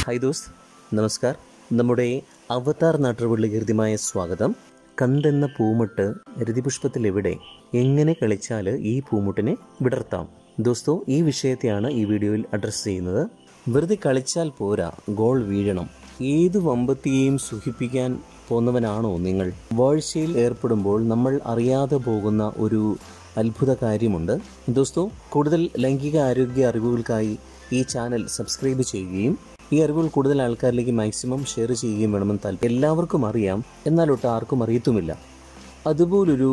hi those നമസ്കാർ നമ്മുടെ അവതാർ നാട്ടുപള്ളി കൃത്യമായ സ്വാഗതം കന്തെന്ന പൂമുട്ട് രതിപുഷ്പത്തിൽ എവിടെ എങ്ങനെ കളിച്ചാൽ ഈ പൂമുട്ടിനെ വിടർത്താം ദോസ്തോ ഈ വിഷയത്തെയാണ് ഈ വീഡിയോയിൽ അഡ്രസ്സ് ചെയ്യുന്നത് വെറുതെ കളിച്ചാൽ പോരാ ഗോൾ വീഴണം ഏത് വമ്പത്തിയെയും സുഖിപ്പിക്കാൻ പോന്നവനാണോ നിങ്ങൾ വാഴ്ചയിൽ ഏർപ്പെടുമ്പോൾ നമ്മൾ അറിയാതെ പോകുന്ന ഒരു അത്ഭുത കാര്യമുണ്ട് ദോസ്തോ കൂടുതൽ ലൈംഗിക ആരോഗ്യ അറിവുകൾക്കായി ഈ ചാനൽ സബ്സ്ക്രൈബ് ചെയ്യുകയും ഈ അറിവുകൾ കൂടുതൽ ആൾക്കാരിലേക്ക് മാക്സിമം ഷെയർ ചെയ്യുകയും വേണമെന്ന് താല്പര്യം എല്ലാവർക്കും അറിയാം എന്നാലൊട്ട് ആർക്കും അറിയത്തുമില്ല അതുപോലൊരു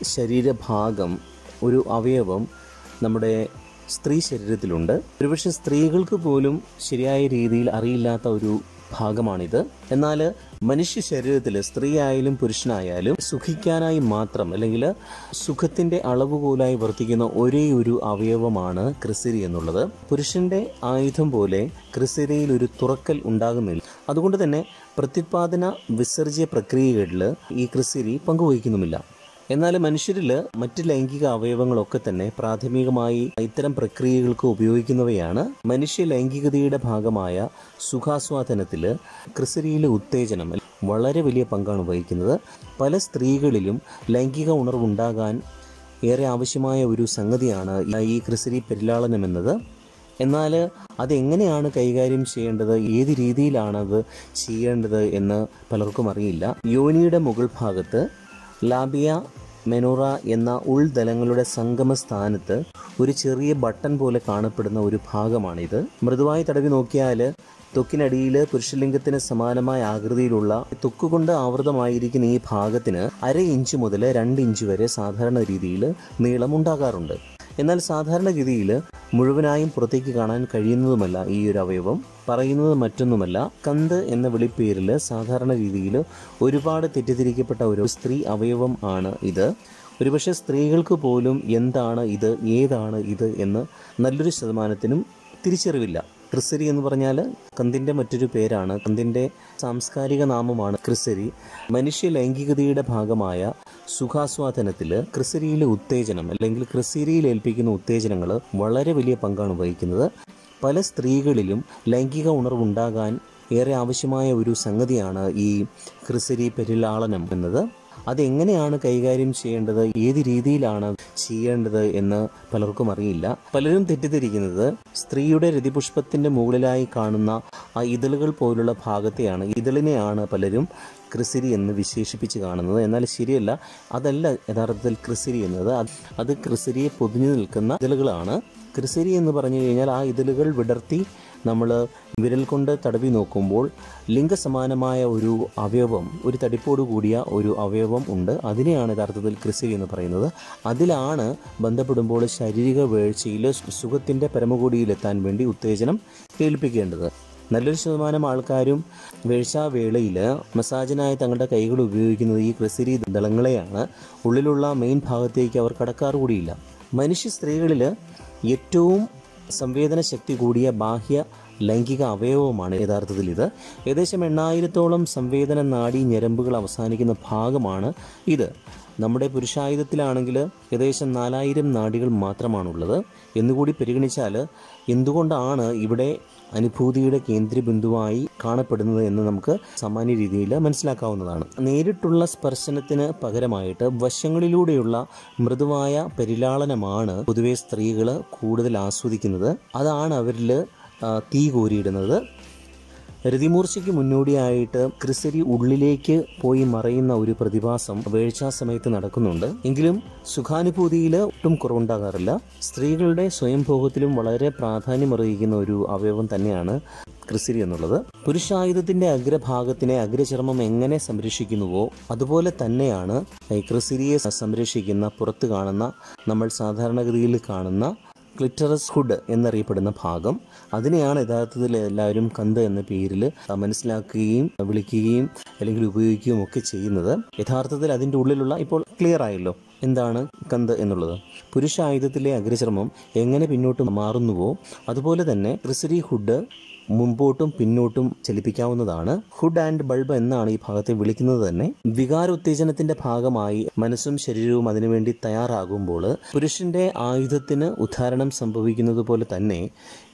ശരീരഭാഗം ഒരു അവയവം നമ്മുടെ സ്ത്രീ ശരീരത്തിലുണ്ട് ഒരുപക്ഷെ സ്ത്രീകൾക്ക് പോലും ശരിയായ രീതിയിൽ അറിയില്ലാത്ത ഒരു ഭാഗമാണിത് എന്നാൽ മനുഷ്യ ശരീരത്തിൽ സ്ത്രീ ആയാലും പുരുഷനായാലും സുഖിക്കാനായി മാത്രം അല്ലെങ്കിൽ സുഖത്തിന്റെ അളവുകോലായി വർത്തിക്കുന്ന ഒരേ ഒരു അവയവമാണ് ക്രിസിരി എന്നുള്ളത് പുരുഷന്റെ ആയുധം പോലെ ക്രിസിരിയിൽ ഒരു തുറക്കൽ ഉണ്ടാകുന്നില്ല അതുകൊണ്ട് തന്നെ പ്രത്യുത്പാദന വിസർജ്യ പ്രക്രിയകളിൽ ഈ ക്രിസിരി പങ്കുവഹിക്കുന്നുമില്ല എന്നാൽ മനുഷ്യരിൽ മറ്റ് ലൈംഗിക അവയവങ്ങളൊക്കെ തന്നെ പ്രാഥമികമായി ഇത്തരം പ്രക്രിയകൾക്ക് ഉപയോഗിക്കുന്നവയാണ് മനുഷ്യ ലൈംഗികതയുടെ ഭാഗമായ സുഖാസ്വാദനത്തിൽ ക്രിസരിയിലെ ഉത്തേജനം വളരെ വലിയ പങ്കാണ് വഹിക്കുന്നത് പല സ്ത്രീകളിലും ലൈംഗിക ഉണർവുണ്ടാകാൻ ഏറെ ആവശ്യമായ ഒരു സംഗതിയാണ് ഈ ക്രിസരി പെരിലാളനം എന്നത് എന്നാൽ അതെങ്ങനെയാണ് കൈകാര്യം ചെയ്യേണ്ടത് ഏത് രീതിയിലാണ് അത് ചെയ്യേണ്ടത് എന്ന് പലർക്കും അറിയില്ല യോനിയുടെ മുകൾ ഭാഗത്ത് ലാബിയ മെനോറ എന്ന ഉൾദലങ്ങളുടെ സംഗമ സ്ഥാനത്ത് ഒരു ചെറിയ ബട്ടൺ പോലെ കാണപ്പെടുന്ന ഒരു ഭാഗമാണിത് മൃദുവായി തടവി നോക്കിയാൽ ത്വക്കിനടിയിൽ പുരുഷലിംഗത്തിന് സമാനമായ ആകൃതിയിലുള്ള ത്വക്കുകൊണ്ട് ആവൃതമായിരിക്കുന്ന ഈ ഭാഗത്തിന് അര ഇഞ്ച് മുതൽ രണ്ട് ഇഞ്ച് വരെ സാധാരണ രീതിയിൽ നീളം ഉണ്ടാകാറുണ്ട് എന്നാൽ സാധാരണഗതിയിൽ മുഴുവനായും പുറത്തേക്ക് കാണാൻ കഴിയുന്നതുമല്ല ഈ ഒരു അവയവം പറയുന്നത് മറ്റൊന്നുമല്ല കന്ത് എന്ന വിളിപ്പേരിൽ സാധാരണ രീതിയിൽ ഒരുപാട് തെറ്റിദ്ധരിക്കപ്പെട്ട ഒരു സ്ത്രീ അവയവം ആണ് ഇത് ഒരുപക്ഷെ സ്ത്രീകൾക്ക് പോലും എന്താണ് ഇത് ഏതാണ് ഇത് എന്ന് നല്ലൊരു ശതമാനത്തിനും തിരിച്ചറിവില്ല ക്രിസരി എന്ന് പറഞ്ഞാൽ കന്തിൻ്റെ മറ്റൊരു പേരാണ് കന്തിൻ്റെ സാംസ്കാരിക നാമമാണ് ക്രിസരി മനുഷ്യ ലൈംഗികതയുടെ ഭാഗമായ സുഖാസ്വാദനത്തിൽ ക്രിസരിയിലെ ഉത്തേജനം അല്ലെങ്കിൽ ക്രിസരിയിൽ ഏൽപ്പിക്കുന്ന ഉത്തേജനങ്ങൾ വളരെ വലിയ പങ്കാണ് വഹിക്കുന്നത് പല സ്ത്രീകളിലും ലൈംഗിക ഉണർവുണ്ടാകാൻ ഏറെ ആവശ്യമായ ഒരു സംഗതിയാണ് ഈ ക്രിസരി പെരിലാളനം എന്നത് അതെങ്ങനെയാണ് കൈകാര്യം ചെയ്യേണ്ടത് ഏത് രീതിയിലാണ് ചെയ്യേണ്ടത് എന്ന് പലർക്കും അറിയില്ല പലരും തെറ്റിദ്ധരിക്കുന്നത് സ്ത്രീയുടെ രതിപുഷ്പത്തിന്റെ മുകളിലായി കാണുന്ന ആ ഇതളുകൾ പോലുള്ള ഭാഗത്തെയാണ് ഇതളിനെയാണ് പലരും ക്രിസിരി എന്ന് വിശേഷിപ്പിച്ച് കാണുന്നത് എന്നാൽ ശരിയല്ല അതല്ല യഥാർത്ഥത്തിൽ ക്രിസിരി എന്നത് അത് ക്രിസിരിയെ പൊതിഞ്ഞു നിൽക്കുന്ന ഇതളുകളാണ് ക്രിസിരി എന്ന് പറഞ്ഞു കഴിഞ്ഞാൽ ആ ഇതളുകൾ വിടർത്തി നമ്മൾ വിരൽ കൊണ്ട് തടവി നോക്കുമ്പോൾ ലിംഗസമാനമായ ഒരു അവയവം ഒരു തടിപ്പോട് കൂടിയ ഒരു അവയവം ഉണ്ട് അതിനെയാണ് യഥാർത്ഥത്തിൽ ക്രിസിരി എന്ന് പറയുന്നത് അതിലാണ് ബന്ധപ്പെടുമ്പോൾ ശാരീരിക വീഴ്ചയിൽ സുഖത്തിൻ്റെ പരമകൂടിയിലെത്താൻ വേണ്ടി ഉത്തേജനം കേൾപ്പിക്കേണ്ടത് നല്ലൊരു ശതമാനം ആൾക്കാരും വേഴ്ചാവേളയിൽ മസാജിനായി തങ്ങളുടെ കൈകൾ ഉപയോഗിക്കുന്നത് ഈ ക്രിസിരി ദളങ്ങളെയാണ് ഉള്ളിലുള്ള മെയിൻ ഭാഗത്തേക്ക് അവർ കടക്കാറ് കൂടിയില്ല മനുഷ്യ സ്ത്രീകളിൽ ഏറ്റവും സംവേദന ശക്തി കൂടിയ ബാഹ്യ ലൈംഗിക അവയവമാണ് യഥാർത്ഥത്തിൽ ഇത് ഏകദേശം എണ്ണായിരത്തോളം സംവേദന നാഡി ഞരമ്പുകൾ അവസാനിക്കുന്ന ഭാഗമാണ് ഇത് നമ്മുടെ പുരുഷായുധത്തിലാണെങ്കിൽ ഏകദേശം നാലായിരം നാഡികൾ മാത്രമാണുള്ളത് എന്നുകൂടി പരിഗണിച്ചാൽ എന്തുകൊണ്ടാണ് ഇവിടെ അനുഭൂതിയുടെ കേന്ദ്രബിന്ദുവായി കാണപ്പെടുന്നത് എന്ന് നമുക്ക് സാമാന്യ രീതിയിൽ മനസ്സിലാക്കാവുന്നതാണ് നേരിട്ടുള്ള സ്പർശനത്തിന് പകരമായിട്ട് വശങ്ങളിലൂടെയുള്ള മൃദുവായ പരിലാളനമാണ് പൊതുവെ സ്ത്രീകൾ കൂടുതൽ ആസ്വദിക്കുന്നത് അതാണ് അവരിൽ തീ കോരിയിടുന്നത് രതിമൂർച്ചയ്ക്ക് മുന്നോടിയായിട്ട് ക്രിസരി ഉള്ളിലേക്ക് പോയി മറയുന്ന ഒരു പ്രതിഭാസം വേഴ്ചാ സമയത്ത് നടക്കുന്നുണ്ട് എങ്കിലും സുഖാനുഭൂതിയിൽ ഒട്ടും കുറവുണ്ടാകാറില്ല സ്ത്രീകളുടെ സ്വയംഭോഗത്തിലും വളരെ പ്രാധാന്യമറിയിക്കുന്ന ഒരു അവയവം തന്നെയാണ് ക്രിസരി എന്നുള്ളത് പുരുഷായുധത്തിന്റെ അഗ്രഭാഗത്തിനെ അഗ്രചർമ്മം എങ്ങനെ സംരക്ഷിക്കുന്നുവോ അതുപോലെ തന്നെയാണ് ഈ ക്രിസരിയെ സംരക്ഷിക്കുന്ന പുറത്ത് കാണുന്ന നമ്മൾ സാധാരണഗതിയിൽ കാണുന്ന ക്ലിറ്ററസ് ഹുഡ് എന്നറിയപ്പെടുന്ന ഭാഗം അതിനെയാണ് യഥാർത്ഥത്തിൽ എല്ലാവരും കന്ത് എന്ന പേരിൽ മനസ്സിലാക്കുകയും വിളിക്കുകയും അല്ലെങ്കിൽ ഉപയോഗിക്കുകയും ഒക്കെ ചെയ്യുന്നത് യഥാർത്ഥത്തിൽ അതിൻ്റെ ഉള്ളിലുള്ള ഇപ്പോൾ ക്ലിയർ ആയല്ലോ എന്താണ് കന്ത് എന്നുള്ളത് പുരുഷ ആയുധത്തിലെ അഗ്രചർമ്മം എങ്ങനെ പിന്നോട്ട് മാറുന്നുവോ അതുപോലെ തന്നെ ക്രിസരി ഹുഡ് മുമ്പോട്ടും പിന്നോട്ടും ചലിപ്പിക്കാവുന്നതാണ് ഹുഡ് ആൻഡ് ബൾബ് എന്നാണ് ഈ ഭാഗത്തെ വിളിക്കുന്നത് തന്നെ വികാര ഉത്തേജനത്തിന്റെ ഭാഗമായി മനസ്സും ശരീരവും അതിനുവേണ്ടി തയ്യാറാകുമ്പോൾ പുരുഷന്റെ ആയുധത്തിന് ഉദ്ധാരണം സംഭവിക്കുന്നത് പോലെ തന്നെ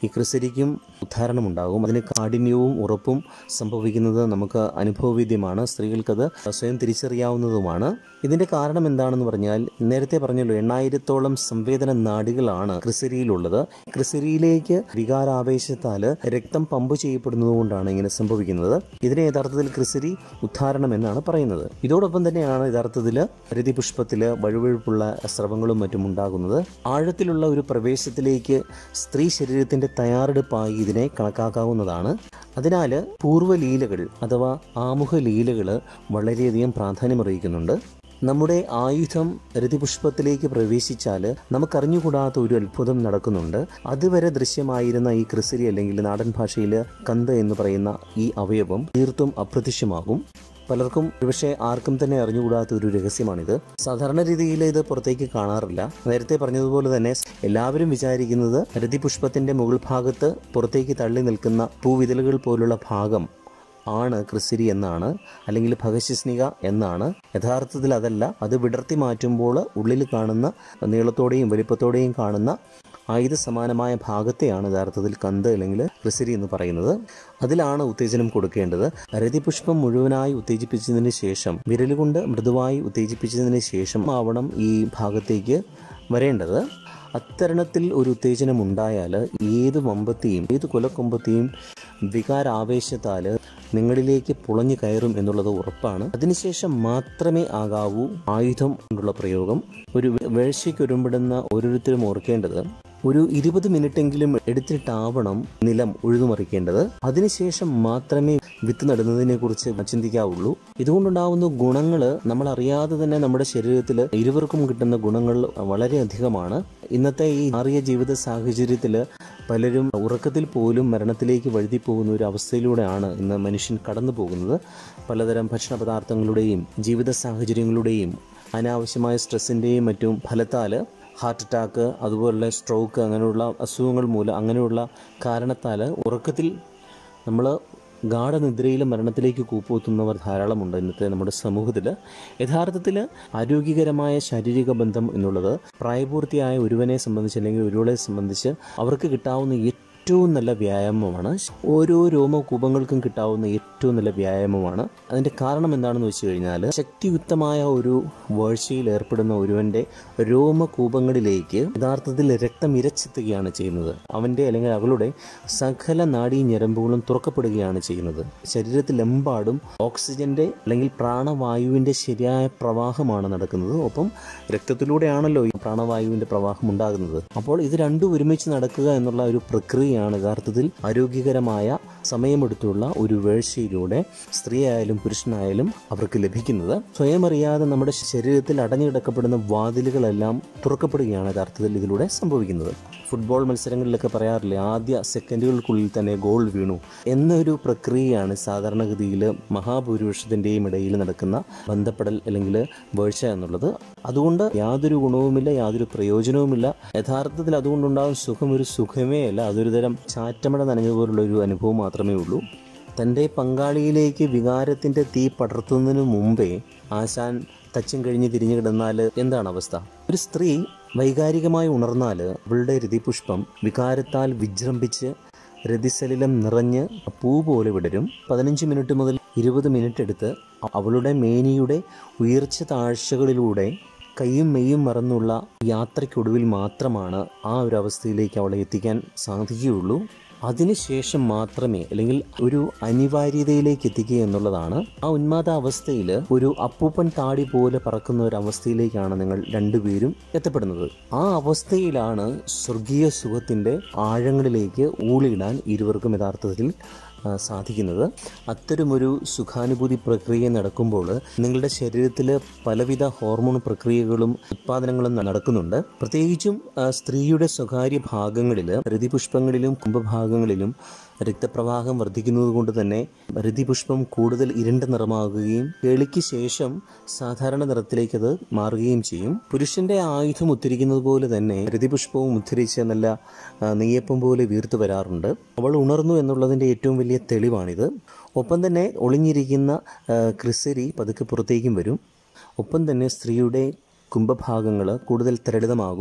ഈ ക്രിസരിക്കും ഉദ്ധാരണമുണ്ടാകും അതിന് കാഠിന്യവും ഉറപ്പും സംഭവിക്കുന്നത് നമുക്ക് അനുഭവവേദ്യമാണ് സ്ത്രീകൾക്കത് സ്വയം തിരിച്ചറിയാവുന്നതുമാണ് ഇതിൻ്റെ കാരണം എന്താണെന്ന് പറഞ്ഞാൽ നേരത്തെ പറഞ്ഞല്ലോ എണ്ണായിരത്തോളം സംവേദന നാടികളാണ് ക്രിസരിയിലുള്ളത് ക്രിസരിയിലേക്ക് വികാരാവേശത്താൽ രക്തം പമ്പ് ചെയ്യപ്പെടുന്നത് കൊണ്ടാണ് ഇങ്ങനെ സംഭവിക്കുന്നത് ഇതിനെ യഥാർത്ഥത്തിൽ ക്രിസരി ഉദ്ധാരണം എന്നാണ് പറയുന്നത് ഇതോടൊപ്പം തന്നെയാണ് യഥാർത്ഥത്തിൽ രതിപുഷ്പത്തിൽ വഴുവഴുപ്പുള്ള സ്രവങ്ങളും മറ്റും ഉണ്ടാകുന്നത് ആഴത്തിലുള്ള ഒരു പ്രവേശത്തിലേക്ക് സ്ത്രീ ശരീരത്തിന്റെ തയ്യാറെടുപ്പായി ഇതിനെ കണക്കാക്കാവുന്നതാണ് അതിനാൽ പൂർവ്വലീലകൾ അഥവാ ആമുഖ ലീലകൾ വളരെയധികം പ്രാധാന്യമറിയിക്കുന്നുണ്ട് നമ്മുടെ ആയുധം രതിപുഷ്പത്തിലേക്ക് പ്രവേശിച്ചാൽ നമുക്കറിഞ്ഞുകൂടാത്ത ഒരു അത്ഭുതം നടക്കുന്നുണ്ട് അതുവരെ ദൃശ്യമായിരുന്ന ഈ ക്രിസരി അല്ലെങ്കിൽ നാടൻ ഭാഷയിൽ കന്ത് എന്ന് പറയുന്ന ഈ അവയവം തീർത്തും അപ്രത്യക്ഷമാകും പലർക്കും ഒരുപക്ഷെ ആർക്കും തന്നെ അറിഞ്ഞുകൂടാത്ത ഒരു രഹസ്യമാണിത് സാധാരണ രീതിയിൽ ഇത് പുറത്തേക്ക് കാണാറില്ല നേരത്തെ പറഞ്ഞതുപോലെ തന്നെ എല്ലാവരും വിചാരിക്കുന്നത് രതിപുഷ്പത്തിന്റെ മുകൾ ഭാഗത്ത് പുറത്തേക്ക് തള്ളി നിൽക്കുന്ന പൂവിതളുകൾ പോലുള്ള ഭാഗം ആണ് ക്രിസിരി എന്നാണ് അല്ലെങ്കിൽ ഭഗശിസ്നിക എന്നാണ് യഥാർത്ഥത്തിൽ അതല്ല അത് വിടർത്തി മാറ്റുമ്പോൾ ഉള്ളിൽ കാണുന്ന നീളത്തോടെയും വലിപ്പത്തോടെയും കാണുന്ന ആയുധ സമാനമായ ഭാഗത്തെയാണ് യഥാർത്ഥത്തിൽ കന്ത് അല്ലെങ്കിൽ ക്രിസിരി എന്ന് പറയുന്നത് അതിലാണ് ഉത്തേജനം കൊടുക്കേണ്ടത് രതിപുഷ്പം മുഴുവനായി ഉത്തേജിപ്പിച്ചതിന് ശേഷം വിരലുകൊണ്ട് മൃദുവായി ഉത്തേജിപ്പിച്ചതിന് ശേഷം ആവണം ഈ ഭാഗത്തേക്ക് വരേണ്ടത് അത്തരണത്തിൽ ഒരു ഉത്തേജനം ഉണ്ടായാൽ ഏത് വമ്പത്തെയും ഏത് കുലക്കൊമ്പത്തെയും വികാരാവേശത്താൽ നിങ്ങളിലേക്ക് പുളഞ്ഞു കയറും എന്നുള്ളത് ഉറപ്പാണ് അതിനുശേഷം മാത്രമേ ആകാവൂ ആയുധം കൊണ്ടുള്ള പ്രയോഗം ഒരു വേഴ്ചയ്ക്ക് ഒരുമ്പെടുന്ന ഓരോരുത്തരും ഓർക്കേണ്ടത് ഒരു ഇരുപത് മിനിറ്റെങ്കിലും എടുത്തിട്ടാവണം നിലം ഉഴുതുമറിക്കേണ്ടത് അതിനുശേഷം മാത്രമേ വിത്ത് നടുന്നതിനെ കുറിച്ച് ചിന്തിക്കാവുള്ളൂ ഇതുകൊണ്ടുണ്ടാവുന്ന ഗുണങ്ങൾ നമ്മൾ അറിയാതെ തന്നെ നമ്മുടെ ശരീരത്തിൽ ഇരുവർക്കും കിട്ടുന്ന ഗുണങ്ങൾ വളരെയധികമാണ് ഇന്നത്തെ ഈ മാറിയ ജീവിത സാഹചര്യത്തിൽ പലരും ഉറക്കത്തിൽ പോലും മരണത്തിലേക്ക് വഴുതി പോകുന്ന ഒരു അവസ്ഥയിലൂടെയാണ് ഇന്ന് മനുഷ്യൻ കടന്നു പോകുന്നത് പലതരം ഭക്ഷണ പദാർത്ഥങ്ങളുടെയും ജീവിത സാഹചര്യങ്ങളുടെയും അനാവശ്യമായ സ്ട്രെസ്സിൻ്റെയും മറ്റും ഫലത്താൽ ഹാർട്ട് അറ്റാക്ക് അതുപോലെ സ്ട്രോക്ക് അങ്ങനെയുള്ള അസുഖങ്ങൾ മൂലം അങ്ങനെയുള്ള കാരണത്താൽ ഉറക്കത്തിൽ നമ്മൾ ഗാഠനിദ്രയിലും മരണത്തിലേക്ക് കൂപ്പുകുത്തുന്നവർ ധാരാളമുണ്ട് ഇന്നത്തെ നമ്മുടെ സമൂഹത്തിൽ യഥാർത്ഥത്തിൽ ആരോഗ്യകരമായ ശാരീരിക ബന്ധം എന്നുള്ളത് പ്രായപൂർത്തിയായ ഒരുവനെ സംബന്ധിച്ച് അല്ലെങ്കിൽ ഒരുവളെ സംബന്ധിച്ച് അവർക്ക് കിട്ടാവുന്ന ഏറ്റവും നല്ല വ്യായാമമാണ് ഓരോ രോമകൂപങ്ങൾക്കും കിട്ടാവുന്ന ഏറ്റവും നല്ല വ്യായാമമാണ് അതിൻ്റെ കാരണം എന്താണെന്ന് വെച്ച് കഴിഞ്ഞാൽ ശക്തിയുക്തമായ ഒരു വേഴ്ചയിൽ ഏർപ്പെടുന്ന ഒരുവൻ്റെ രോമകൂപങ്ങളിലേക്ക് യഥാർത്ഥത്തിൽ രക്തം ഇരച്ചെത്തുകയാണ് ചെയ്യുന്നത് അവൻ്റെ അല്ലെങ്കിൽ അവളുടെ സകല നാഡീ ഞരമ്പുകളും തുറക്കപ്പെടുകയാണ് ചെയ്യുന്നത് ശരീരത്തിലെമ്പാടും ഓക്സിജന്റെ അല്ലെങ്കിൽ പ്രാണവായുവിൻ്റെ ശരിയായ പ്രവാഹമാണ് നടക്കുന്നത് ഒപ്പം രക്തത്തിലൂടെയാണല്ലോ ഈ പ്രാണവായുവിൻ്റെ പ്രവാഹം ഉണ്ടാകുന്നത് അപ്പോൾ ഇത് രണ്ടും ഒരുമിച്ച് നടക്കുക എന്നുള്ള ഒരു പ്രക്രിയയാണ് യഥാർത്ഥത്തിൽ ആരോഗ്യകരമായ സമയമെടുത്തുള്ള ഒരു വേഴ്ചയിലൂടെ സ്ത്രീയായാലും പുരുഷനായാലും അവർക്ക് ലഭിക്കുന്നത് സ്വയം അറിയാതെ നമ്മുടെ ശരീരത്തിൽ അടഞ്ഞുകിടക്കപ്പെടുന്ന വാതിലുകളെല്ലാം തുറക്കപ്പെടുകയാണ് യഥാർത്ഥത്തിൽ ഇതിലൂടെ സംഭവിക്കുന്നത് ഫുട്ബോൾ മത്സരങ്ങളിലൊക്കെ പറയാറില്ലേ ആദ്യ സെക്കൻഡുകൾക്കുള്ളിൽ തന്നെ ഗോൾ വീണു എന്നൊരു പ്രക്രിയയാണ് സാധാരണഗതിയിൽ മഹാഭൂരിപക്ഷത്തിൻ്റെയും ഇടയിൽ നടക്കുന്ന ബന്ധപ്പെടൽ അല്ലെങ്കിൽ വീഴ്ച എന്നുള്ളത് അതുകൊണ്ട് യാതൊരു ഗുണവുമില്ല യാതൊരു പ്രയോജനവുമില്ല യഥാർത്ഥത്തിൽ അതുകൊണ്ടുണ്ടാകും സുഖം ഒരു സുഖമേ അല്ല അതൊരു തരം ചാറ്റമട നനഞ്ഞതുപോലുള്ള ഒരു അനുഭവം മാത്രമേ ഉള്ളൂ തൻ്റെ പങ്കാളിയിലേക്ക് വികാരത്തിൻ്റെ തീ പടർത്തുന്നതിന് മുമ്പേ ആശാൻ തച്ചും കഴിഞ്ഞ് തിരിഞ്ഞു കിടന്നാൽ എന്താണ് അവസ്ഥ ഒരു സ്ത്രീ വൈകാരികമായി ഉണർന്നാൽ അവളുടെ രതിപുഷ്പം വികാരത്താൽ വിജൃംഭിച്ച് രതിസലിലം നിറഞ്ഞ് പൂ പോലെ വിടരും പതിനഞ്ച് മിനിറ്റ് മുതൽ ഇരുപത് മിനിറ്റ് എടുത്ത് അവളുടെ മേനിയുടെ ഉയർച്ച താഴ്ചകളിലൂടെ കൈയും മെയ്യും മറന്നുള്ള യാത്രയ്ക്കൊടുവിൽ മാത്രമാണ് ആ ഒരു അവസ്ഥയിലേക്ക് അവളെ എത്തിക്കാൻ സാധിക്കുകയുള്ളൂ അതിനുശേഷം മാത്രമേ അല്ലെങ്കിൽ ഒരു അനിവാര്യതയിലേക്ക് എത്തിക്കുക എന്നുള്ളതാണ് ആ ഉന്മാദ അവസ്ഥയിൽ ഒരു അപ്പൂപ്പൻ താടി പോലെ പറക്കുന്ന ഒരു അവസ്ഥയിലേക്കാണ് നിങ്ങൾ രണ്ടുപേരും എത്തപ്പെടുന്നത് ആ അവസ്ഥയിലാണ് സ്വർഗീയ സുഖത്തിൻ്റെ ആഴങ്ങളിലേക്ക് ഊളിയിടാൻ ഇരുവർക്കും യഥാർത്ഥത്തിൽ ആ, സാധിക്കുന്നത് അത്തരമൊരു സുഖാനുഭൂതി പ്രക്രിയ നടക്കുമ്പോൾ നിങ്ങളുടെ ശരീരത്തിൽ പലവിധ ഹോർമോൺ പ്രക്രിയകളും ഉത്പാദനങ്ങളും നടക്കുന്നുണ്ട് പ്രത്യേകിച്ചും ആ, സ്ത്രീയുടെ സ്വകാര്യ ഭാഗങ്ങളിൽ രതിപുഷ്പങ്ങളിലും കുംഭഭാഗങ്ങളിലും രക്തപ്രവാഹം വർദ്ധിക്കുന്നത് കൊണ്ട് തന്നെ രതിപുഷ്പം കൂടുതൽ ഇരുണ്ട നിറമാകുകയും കേളിക്ക് ശേഷം സാധാരണ നിറത്തിലേക്ക് അത് മാറുകയും ചെയ്യും പുരുഷന്റെ ആയുധം ഉദ്ധരിക്കുന്നത് പോലെ തന്നെ രതിപുഷ്പവും ഉദ്ധരിച്ച് നല്ല ആ, നെയ്യപ്പം പോലെ വീർത്തു വരാറുണ്ട് അവൾ ഉണർന്നു എന്നുള്ളതിൻ്റെ ഏറ്റവും വലിയ തെളിവാണിത് ഒപ്പം തന്നെ ഒളിഞ്ഞിരിക്കുന്ന ആ, ക്രിസരി പതുക്കെ പുറത്തേക്കും വരും ഒപ്പം തന്നെ സ്ത്രീയുടെ കുംഭഭാഗങ്ങൾ കൂടുതൽ തരളിതമാകും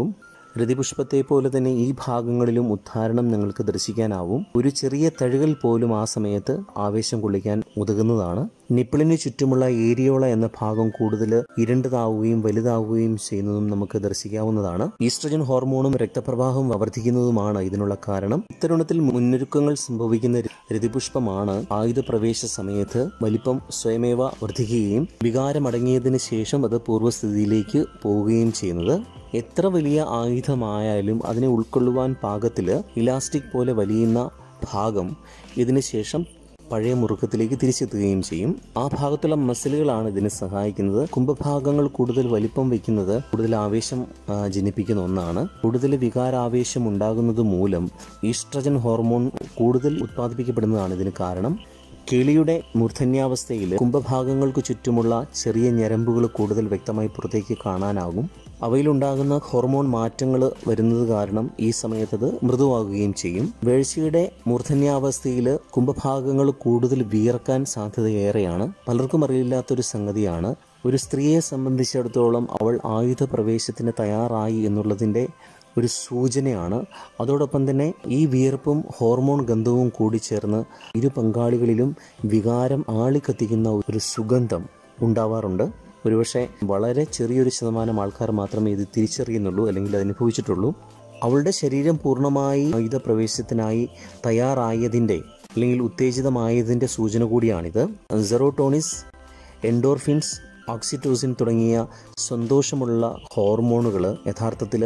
രതിപുഷ്പത്തെ പോലെ തന്നെ ഈ ഭാഗങ്ങളിലും ഉദ്ധാരണം നിങ്ങൾക്ക് ദർശിക്കാനാവും ഒരു ചെറിയ തഴുകൽ പോലും ആ സമയത്ത് ആവേശം കൊള്ളിക്കാൻ ഉതകുന്നതാണ് നിപ്പിളിന് ചുറ്റുമുള്ള ഏരിയോള എന്ന ഭാഗം കൂടുതൽ ഇരുണ്ടതാവുകയും വലുതാവുകയും ചെയ്യുന്നതും നമുക്ക് ദർശിക്കാവുന്നതാണ് ഈസ്ട്രജൻ ഹോർമോണും രക്തപ്രവാഹവും വർദ്ധിക്കുന്നതുമാണ് ഇതിനുള്ള കാരണം ഇത്തരുണത്തിൽ മുന്നൊരുക്കങ്ങൾ സംഭവിക്കുന്ന രതിപുഷ്പമാണ് ആയുധ പ്രവേശ സമയത്ത് വലിപ്പം സ്വയമേവ വർദ്ധിക്കുകയും വികാരമടങ്ങിയതിനു ശേഷം അത് പൂർവ്വസ്ഥിതിയിലേക്ക് പോവുകയും ചെയ്യുന്നത് എത്ര വലിയ ആയുധമായാലും അതിനെ ഉൾക്കൊള്ളുവാൻ പാകത്തിൽ ഇലാസ്റ്റിക് പോലെ വലിയുന്ന ഭാഗം ഇതിന് ശേഷം പഴയ മുറുക്കത്തിലേക്ക് തിരിച്ചെത്തുകയും ചെയ്യും ആ ഭാഗത്തുള്ള മസിലുകളാണ് ഇതിനെ സഹായിക്കുന്നത് കുംഭഭാഗങ്ങൾ കൂടുതൽ വലിപ്പം വയ്ക്കുന്നത് കൂടുതൽ ആവേശം ആ, ജനിപ്പിക്കുന്ന ഒന്നാണ് കൂടുതൽ വികാരാവേശം ഉണ്ടാകുന്നത് മൂലം ഈസ്ട്രജൻ ഹോർമോൺ കൂടുതൽ ഉത്പാദിപ്പിക്കപ്പെടുന്നതാണ് ഇതിന് കാരണം കിളിയുടെ മൂർധന്യാവസ്ഥയിൽ കുംഭഭാഗങ്ങൾക്ക് ചുറ്റുമുള്ള ചെറിയ ഞരമ്പുകൾ കൂടുതൽ വ്യക്തമായി പുറത്തേക്ക് കാണാനാകും അവയിലുണ്ടാകുന്ന ഹോർമോൺ മാറ്റങ്ങൾ വരുന്നത് കാരണം ഈ സമയത്തത് മൃദുവാകുകയും ചെയ്യും വേഴ്ചയുടെ മൂർധന്യാവസ്ഥയിൽ കുംഭഭാഗങ്ങൾ കൂടുതൽ വിയർക്കാൻ സാധ്യതയേറെയാണ് പലർക്കും അറിയില്ലാത്തൊരു സംഗതിയാണ് ഒരു സ്ത്രീയെ സംബന്ധിച്ചിടത്തോളം അവൾ ആയുധ പ്രവേശത്തിന് തയ്യാറായി എന്നുള്ളതിൻ്റെ ഒരു സൂചനയാണ് അതോടൊപ്പം തന്നെ ഈ വിയർപ്പും ഹോർമോൺ ഗന്ധവും കൂടി ചേർന്ന് ഇരു പങ്കാളികളിലും വികാരം ആളിക്കത്തിക്കുന്ന ഒരു സുഗന്ധം ഉണ്ടാവാറുണ്ട് ഒരുപക്ഷെ വളരെ ചെറിയൊരു ശതമാനം ആൾക്കാർ മാത്രമേ ഇത് തിരിച്ചറിയുന്നുള്ളൂ അല്ലെങ്കിൽ അത് അനുഭവിച്ചിട്ടുള്ളൂ അവളുടെ ശരീരം പൂർണ്ണമായി ആയുധ പ്രവേശത്തിനായി തയ്യാറായതിൻ്റെ അല്ലെങ്കിൽ ഉത്തേജിതമായതിൻ്റെ സൂചന കൂടിയാണിത് സെറോട്ടോണിസ് എൻഡോർഫിൻസ് ഓക്സിറ്റോസിൻ തുടങ്ങിയ സന്തോഷമുള്ള ഹോർമോണുകൾ യഥാർത്ഥത്തിൽ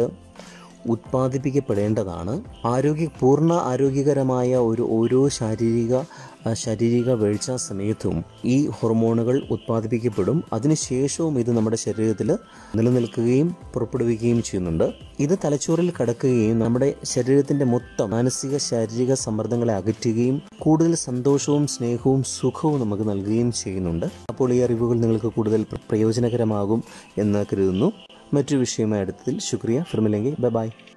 ഉത്പാദിപ്പിക്കപ്പെടേണ്ടതാണ് ആരോഗ്യ പൂർണ്ണ ആരോഗ്യകരമായ ഒരു ഓരോ ശാരീരിക ആ, ശാരീരിക വീഴ്ച സമയത്തും ഈ ഹോർമോണുകൾ ഉത്പാദിപ്പിക്കപ്പെടും അതിനുശേഷവും ഇത് നമ്മുടെ ശരീരത്തിൽ നിലനിൽക്കുകയും പുറപ്പെടുവിക്കുകയും ചെയ്യുന്നുണ്ട് ഇത് തലച്ചോറിൽ കടക്കുകയും നമ്മുടെ ശരീരത്തിന്റെ മൊത്തം മാനസിക ശാരീരിക സമ്മർദ്ദങ്ങളെ അകറ്റുകയും കൂടുതൽ സന്തോഷവും സ്നേഹവും സുഖവും നമുക്ക് നൽകുകയും ചെയ്യുന്നുണ്ട് അപ്പോൾ ഈ അറിവുകൾ നിങ്ങൾക്ക് കൂടുതൽ പ്ര- പ്രയോജനകരമാകും എന്ന് കരുതുന്നു മറ്റൊരു വിഷയമായി അടുത്തതിൽ ശുക്രിയ ഫിർമില്ലെങ്കിൽ ബൈ ബൈ